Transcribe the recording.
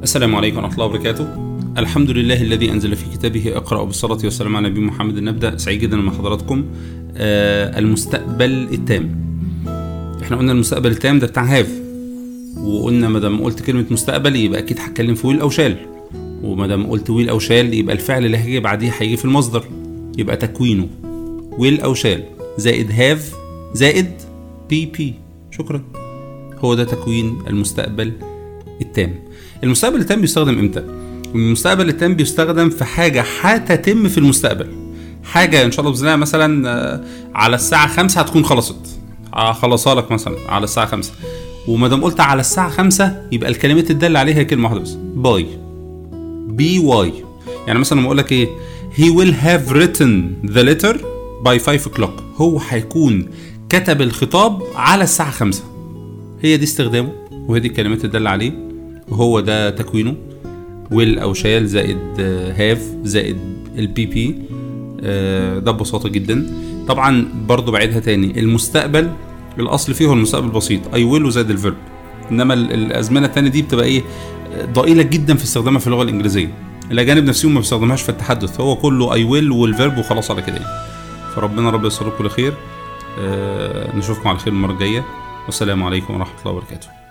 السلام عليكم ورحمة الله وبركاته الحمد لله الذي أنزل في كتابه اقرأ بالصلاة والسلام على نبي محمد نبدأ سعيد جدا مع حضراتكم آه المستقبل التام احنا قلنا المستقبل التام ده بتاع هاف وقلنا ما دام قلت كلمة مستقبل يبقى أكيد هتكلم في ويل أو شال وما دام قلت ويل أو شال يبقى الفعل اللي هيجي بعديه هيجي في المصدر يبقى تكوينه ويل أو شال زائد هاف زائد بي بي شكرا هو ده تكوين المستقبل التام المستقبل التام بيستخدم امتى المستقبل التام بيستخدم في حاجه هتتم في المستقبل حاجه ان شاء الله باذن الله مثلا آه، على الساعه 5 هتكون خلصت هخلصها لك مثلا على الساعه 5 وما دام قلت على الساعه 5 يبقى الكلمات الداله عليها كلمه واحده بس باي بي واي يعني مثلا لما اقول لك ايه he will have written the letter by 5 o'clock هو هيكون كتب الخطاب على الساعه 5 هي دي استخدامه وهي دي الكلمات الدالة عليه وهو ده تكوينه ويل او شال زائد هاف زائد البي بي ده ببساطة جدا طبعا برضو بعيدها تاني المستقبل الاصل فيه هو المستقبل البسيط اي ويل وزائد الفيرب انما ال- الازمنه التانية دي بتبقى ايه ضئيله جدا في استخدامها في اللغه الانجليزيه الاجانب نفسهم ما بيستخدمهاش في التحدث هو كله اي ويل والفيرب وخلاص على كده يعني. فربنا رب يوصلكم لخير آه، نشوفكم على خير المره الجايه والسلام عليكم ورحمه الله وبركاته